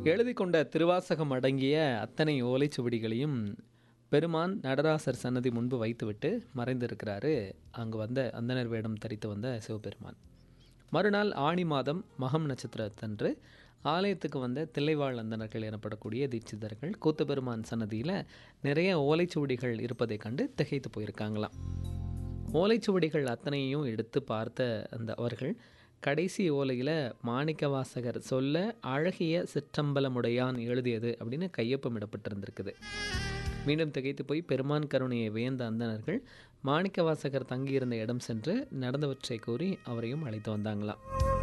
எழுதி கொண்ட திருவாசகம் அடங்கிய அத்தனை ஓலைச்சுவடிகளையும் பெருமான் நடராசர் சன்னதி முன்பு வைத்துவிட்டு மறைந்திருக்கிறாரு அங்கு வந்த அந்தனர் வேடம் தரித்து வந்த சிவபெருமான் மறுநாள் ஆணி மாதம் மகம் நட்சத்திரத்தன்று ஆலயத்துக்கு வந்த தில்லைவாழ் அந்தனர்கள் எனப்படக்கூடிய தீட்சிதர்கள் கூத்தபெருமான் சன்னதியில் நிறைய ஓலைச்சுவடிகள் இருப்பதைக் கண்டு திகைத்து போயிருக்காங்களாம் ஓலைச்சுவடிகள் அத்தனையும் எடுத்து பார்த்த அந்த அவர்கள் கடைசி ஓலையில் மாணிக்கவாசகர் சொல்ல அழகிய சிற்றம்பலமுடையான் எழுதியது அப்படின்னு கையொப்பமிடப்பட்டிருந்திருக்குது மீண்டும் திகைத்து போய் பெருமான் கருணையை வியந்த அந்தணர்கள் மாணிக்கவாசகர் தங்கியிருந்த இடம் சென்று நடந்தவற்றை கூறி அவரையும் அழைத்து வந்தாங்களாம்